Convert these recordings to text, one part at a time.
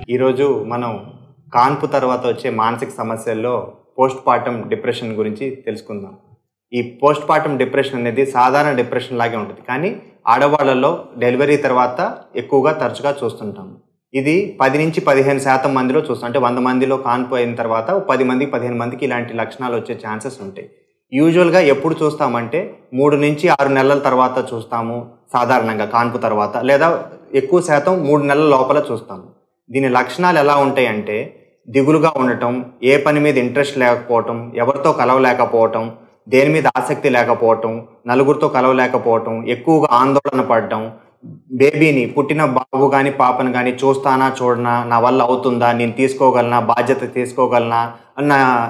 ఈరోజు మనం కాన్పు తర్వాత వచ్చే మానసిక సమస్యల్లో పోస్ట్ పార్టం డిప్రెషన్ గురించి తెలుసుకుందాం ఈ పోస్ట్ పార్టం డిప్రెషన్ అనేది సాధారణ డిప్రెషన్ లాగే ఉంటుంది కానీ ఆడవాళ్ళలో డెలివరీ తర్వాత ఎక్కువగా తరచుగా చూస్తుంటాం ఇది పది నుంచి పదిహేను శాతం మందిలో చూస్తాం అంటే వంద మందిలో కాన్పు అయిన తర్వాత పది మంది పదిహేను మందికి ఇలాంటి లక్షణాలు వచ్చే ఛాన్సెస్ ఉంటాయి యూజువల్గా ఎప్పుడు చూస్తామంటే మూడు నుంచి ఆరు నెలల తర్వాత చూస్తాము సాధారణంగా కాన్పు తర్వాత లేదా ఎక్కువ శాతం మూడు నెలల లోపల చూస్తాము దీని లక్షణాలు ఎలా ఉంటాయంటే దిగులుగా ఉండటం ఏ పని మీద ఇంట్రెస్ట్ లేకపోవటం ఎవరితో కలవలేకపోవటం దేని మీద ఆసక్తి లేకపోవటం నలుగురితో కలవలేకపోవటం ఎక్కువగా ఆందోళన పడటం బేబీని పుట్టిన బాబు కానీ పాపను కానీ చూస్తానా చూడనా నా వల్ల అవుతుందా నేను తీసుకోగలనా బాధ్యత తీసుకోగలనా అన్న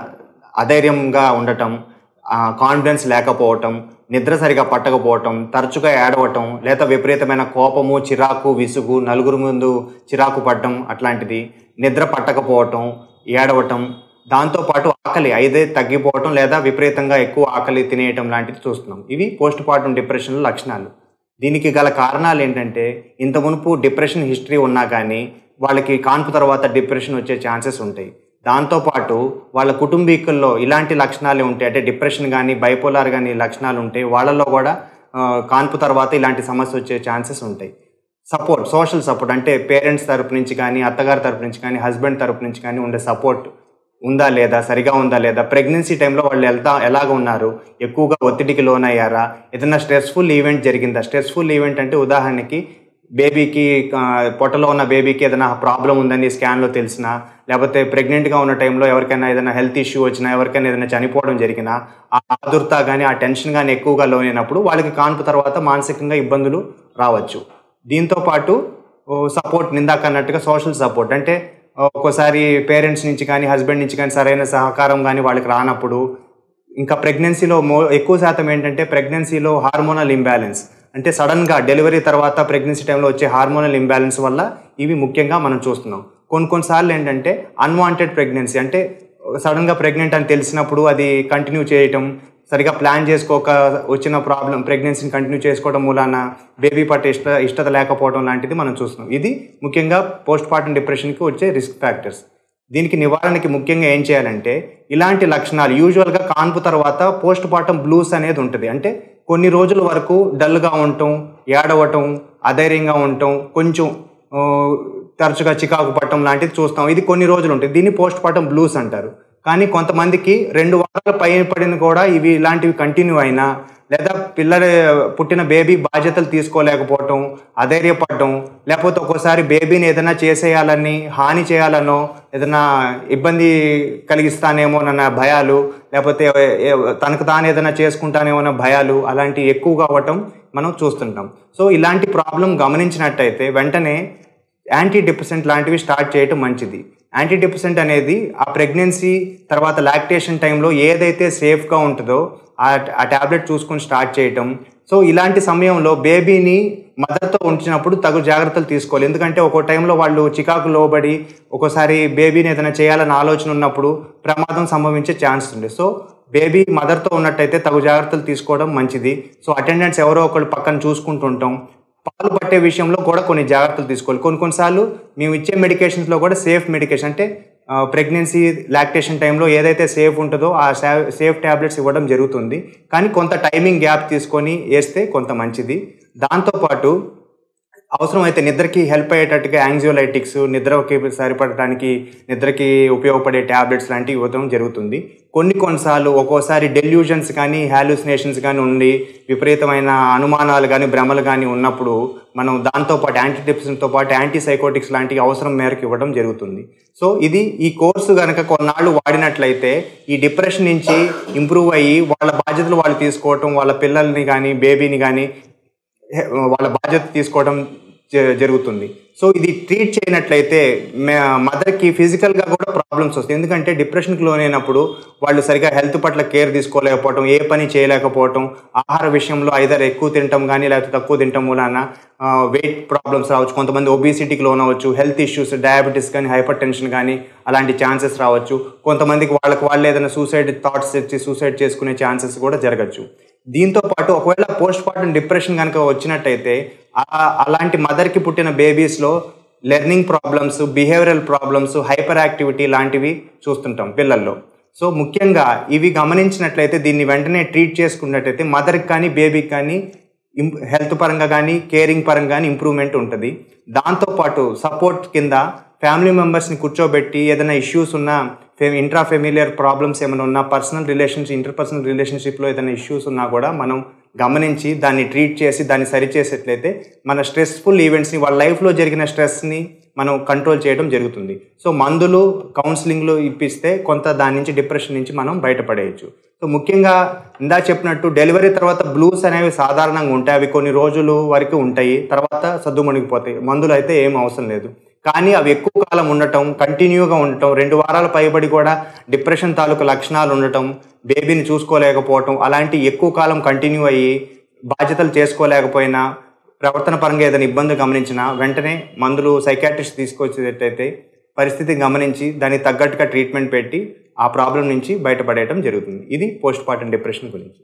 అధైర్యంగా ఉండటం కాన్ఫిడెన్స్ లేకపోవటం నిద్ర సరిగా పట్టకపోవటం తరచుగా ఏడవటం లేదా విపరీతమైన కోపము చిరాకు విసుగు నలుగురు ముందు చిరాకు పడటం అట్లాంటిది నిద్ర పట్టకపోవటం ఏడవటం దాంతోపాటు ఆకలి అయితే తగ్గిపోవటం లేదా విపరీతంగా ఎక్కువ ఆకలి తినేయటం లాంటిది చూస్తున్నాం ఇవి పోస్ట్ పార్టం డిప్రెషన్ లక్షణాలు దీనికి గల కారణాలు ఏంటంటే ఇంత మునుపు డిప్రెషన్ హిస్టరీ ఉన్నా కానీ వాళ్ళకి కాన్పు తర్వాత డిప్రెషన్ వచ్చే ఛాన్సెస్ ఉంటాయి దాంతోపాటు వాళ్ళ కుటుంబీకుల్లో ఇలాంటి లక్షణాలు ఉంటాయి అంటే డిప్రెషన్ కానీ బైపోలార్ కానీ లక్షణాలు ఉంటాయి వాళ్ళల్లో కూడా ఆ, కాన్పు తర్వాత ఇలాంటి సమస్య వచ్చే ఛాన్సెస్ ఉంటాయి సపోర్ట్ సోషల్ సపోర్ట్ అంటే పేరెంట్స్ తరపు నుంచి కానీ అత్తగారి తరపు నుంచి కానీ హస్బెండ్ తరపు నుంచి కానీ ఉండే సపోర్ట్ ఉందా లేదా సరిగా ఉందా లేదా ప్రెగ్నెన్సీ టైంలో వాళ్ళు వెళ్తా ఎలాగ ఉన్నారు ఎక్కువగా ఒత్తిడికి లోనయ్యారా ఏదైనా స్ట్రెస్ఫుల్ ఈవెంట్ జరిగిందా స్ట్రెస్ఫుల్ ఈవెంట్ అంటే ఉదాహరణకి బేబీకి ఆ, పొట్టలో ఉన్న బేబీకి ఏదైనా ప్రాబ్లం ఉందని స్కాన్లో తెలిసినా లేకపోతే ప్రెగ్నెంట్గా ఉన్న టైంలో ఎవరికైనా ఏదైనా హెల్త్ ఇష్యూ వచ్చినా ఎవరికైనా ఏదైనా చనిపోవడం జరిగినా ఆ ఆదుర్త కానీ ఆ టెన్షన్ కానీ ఎక్కువగా లోనైనప్పుడు వాళ్ళకి కాన్పు తర్వాత మానసికంగా ఇబ్బందులు రావచ్చు దీంతో పాటు సపోర్ట్ నిందాక అన్నట్టుగా సోషల్ సపోర్ట్ అంటే ఒక్కోసారి పేరెంట్స్ నుంచి కానీ హస్బెండ్ నుంచి కానీ సరైన సహకారం కానీ వాళ్ళకి రానప్పుడు ఇంకా ప్రెగ్నెన్సీలో మో ఎక్కువ శాతం ఏంటంటే ప్రెగ్నెన్సీలో హార్మోనల్ ఇంబ్యాలెన్స్ అంటే సడన్గా డెలివరీ తర్వాత ప్రెగ్నెన్సీ టైంలో వచ్చే హార్మోనల్ ఇంబ్యాలెన్స్ వల్ల ఇవి ముఖ్యంగా మనం చూస్తున్నాం కొన్ని కొన్నిసార్లు ఏంటంటే అన్వాంటెడ్ ప్రెగ్నెన్సీ అంటే సడన్గా ప్రెగ్నెంట్ అని తెలిసినప్పుడు అది కంటిన్యూ చేయటం సరిగా ప్లాన్ చేసుకోక వచ్చిన ప్రాబ్లం ప్రెగ్నెన్సీని కంటిన్యూ చేసుకోవడం మూలాన బేబీ పట్ల ఇష్ట ఇష్టత లేకపోవడం లాంటిది మనం చూస్తున్నాం ఇది ముఖ్యంగా పోస్ట్ పార్టం డిప్రెషన్కి వచ్చే రిస్క్ ఫ్యాక్టర్స్ దీనికి నివారణకి ముఖ్యంగా ఏం చేయాలంటే ఇలాంటి లక్షణాలు యూజువల్గా కాన్పు తర్వాత పోస్ట్ పార్టం బ్లూస్ అనేది ఉంటుంది అంటే కొన్ని రోజుల వరకు డల్గా ఉండటం ఏడవటం అధైర్యంగా ఉండటం కొంచెం ఆ, తరచుగా చికాకు పట్టడం లాంటిది చూస్తాం ఇది కొన్ని రోజులు ఉంటుంది దీన్ని పోస్ట్ పార్టం బ్లూస్ అంటారు కానీ కొంతమందికి రెండు వారాల పైన పడిన కూడా ఇవి ఇలాంటివి కంటిన్యూ అయినా లేదా పిల్లల పుట్టిన బేబీ బాధ్యతలు తీసుకోలేకపోవటం అధైర్యపడటం లేకపోతే ఒక్కోసారి బేబీని ఏదైనా చేసేయాలని హాని చేయాలనో ఏదైనా ఇబ్బంది కలిగిస్తానేమోనన్న భయాలు లేకపోతే ఏ- తనకు తాను ఏదైనా చేసుకుంటానేమో అన్న భయాలు అలాంటివి ఎక్కువగా అవ్వటం మనం చూస్తుంటాం సో ఇలాంటి ప్రాబ్లం గమనించినట్టయితే వెంటనే యాంటీ డిప్రెసెంట్ లాంటివి స్టార్ట్ చేయటం మంచిది యాంటీ డిప్రెసెంట్ అనేది ఆ ప్రెగ్నెన్సీ తర్వాత లాక్టేషన్ టైంలో ఏదైతే సేఫ్గా ఉంటుందో ఆ ఆ ట్యాబ్లెట్ చూసుకొని స్టార్ట్ చేయటం సో ఇలాంటి సమయంలో బేబీని మదర్తో ఉంచినప్పుడు తగు జాగ్రత్తలు తీసుకోవాలి ఎందుకంటే ఒక్కో టైంలో వాళ్ళు చికాకు లోబడి ఒక్కోసారి బేబీని ఏదైనా చేయాలని ఆలోచన ఉన్నప్పుడు ప్రమాదం సంభవించే ఛాన్స్ ఉంది సో బేబీ మదర్తో ఉన్నట్టయితే తగు జాగ్రత్తలు తీసుకోవడం మంచిది సో అటెండెంట్స్ ఎవరో ఒకళ్ళు పక్కన చూసుకుంటుంటాం పాలు పట్టే విషయంలో కూడా కొన్ని జాగ్రత్తలు తీసుకోవాలి కొన్ని కొన్నిసార్లు మేము ఇచ్చే మెడికేషన్స్లో కూడా సేఫ్ మెడికేషన్ అంటే ప్రెగ్నెన్సీ లాక్టేషన్ టైంలో ఏదైతే సేఫ్ ఉంటుందో ఆ సేఫ్ ట్యాబ్లెట్స్ ఇవ్వడం జరుగుతుంది కానీ కొంత టైమింగ్ గ్యాప్ తీసుకొని వేస్తే కొంత మంచిది దాంతోపాటు అవసరమైతే నిద్రకి హెల్ప్ అయ్యేటట్టుగా యాంగ్జియోలైటిక్స్ నిద్రకి సరిపడటానికి నిద్రకి ఉపయోగపడే ట్యాబ్లెట్స్ లాంటివి ఇవ్వడం జరుగుతుంది కొన్ని కొన్నిసార్లు ఒక్కోసారి డెల్యూజన్స్ కానీ హాలుసినేషన్స్ కానీ ఉండి విపరీతమైన అనుమానాలు కానీ భ్రమలు కానీ ఉన్నప్పుడు మనం దాంతోపాటు యాంటీడిప్రెసెంట్తో పాటు యాంటీ సైకోటిక్స్ లాంటివి అవసరం మేరకు ఇవ్వడం జరుగుతుంది సో ఇది ఈ కోర్సు కనుక కొన్నాళ్ళు వాడినట్లయితే ఈ డిప్రెషన్ నుంచి ఇంప్రూవ్ అయ్యి వాళ్ళ బాధ్యతలు వాళ్ళు తీసుకోవటం వాళ్ళ పిల్లల్ని కానీ బేబీని కానీ హె- వాళ్ళ బాధ్యత తీసుకోవడం జ- జరుగుతుంది సో ఇది ట్రీట్ చేయనట్లయితే మదర్కి ఫిజికల్గా కూడా ప్రాబ్లమ్స్ వస్తాయి ఎందుకంటే డిప్రెషన్కి లోనైనప్పుడు వాళ్ళు సరిగా హెల్త్ పట్ల కేర్ తీసుకోలేకపోవటం ఏ పని చేయలేకపోవటం ఆహార విషయంలో ఐదర్ ఎక్కువ తినటం కానీ లేకపోతే తక్కువ తినటం మూలాన వెయిట్ ప్రాబ్లమ్స్ రావచ్చు కొంతమంది ఒబిసిటీకి లోన్ అవ్వచ్చు హెల్త్ ఇష్యూస్ డయాబెటీస్ కానీ హైపర్ టెన్షన్ కానీ అలాంటి ఛాన్సెస్ రావచ్చు కొంతమందికి వాళ్ళకి వాళ్ళు ఏదైనా సూసైడ్ థాట్స్ తెచ్చి సూసైడ్ చేసుకునే ఛాన్సెస్ కూడా జరగచ్చు దీంతో పాటు ఒకవేళ పోస్ట్ పార్టం డిప్రెషన్ కనుక వచ్చినట్టయితే ఆ- అలాంటి మదర్కి పుట్టిన బేబీస్లో learning problems behavioural problems hyperactivity లాంటివి చూస్తుంటాం పిల్లల్లో సో ముఖ్యంగా ఇవి గమనించినట్లయితే దీన్ని వెంటనే ట్రీట్ చేసుకున్నట్టయితే మదర్కి కానీ బేబీకి కానీ హెల్త్ పరంగా కానీ కేరింగ్ పరంగా కానీ ఇంప్రూవ్మెంట్ ఉంటుంది దాంతోపాటు సపోర్ట్ కింద ఫ్యామిలీ మెంబర్స్ని కూర్చోబెట్టి ఏదైనా ఇష్యూస్ ఉన్నా ఇంట్రా ఫెమిలియర్ ప్రాబ్లమ్స్ ఏమైనా ఉన్నా పర్సనల్ రిలేషన్స్ ఇంటర్పర్సనల్ రిలేషన్షిప్లో ఏదైనా ఇష్యూస్ ఉన్నా కూడా మనం గమనించి దాన్ని ట్రీట్ చేసి దాన్ని సరిచేసేట్లయితే మన స్ట్రెస్ఫుల్ ఈవెంట్స్ని వాళ్ళ లైఫ్లో జరిగిన స్ట్రెస్ని మనం కంట్రోల్ చేయడం జరుగుతుంది సో మందులు కౌన్సిలింగ్లు ఇప్పిస్తే కొంత దాని నుంచి డిప్రెషన్ నుంచి మనం బయటపడేయచ్చు సో ముఖ్యంగా ఇందా చెప్పినట్టు డెలివరీ తర్వాత బ్లూస్ అనేవి సాధారణంగా ఉంటాయి అవి కొన్ని రోజులు వరకు ఉంటాయి తర్వాత సద్దుమణిగిపోతాయి మందులు అయితే ఏం అవసరం లేదు కానీ అవి ఎక్కువ కాలం ఉండటం కంటిన్యూగా ఉండటం రెండు వారాల పైబడి కూడా డిప్రెషన్ తాలూకు లక్షణాలు ఉండటం బేబీని చూసుకోలేకపోవటం అలాంటి ఎక్కువ కాలం కంటిన్యూ అయ్యి బాధ్యతలు చేసుకోలేకపోయినా ప్రవర్తన పరంగా ఏదైనా ఇబ్బంది గమనించినా వెంటనే మందులు సైకాట్రిస్ట్ తీసుకొచ్చేటట్టయితే పరిస్థితి గమనించి దానికి తగ్గట్టుగా ట్రీట్మెంట్ పెట్టి ఆ ప్రాబ్లం నుంచి బయటపడేయడం జరుగుతుంది ఇది పోస్ట్ పార్టం డిప్రెషన్ గురించి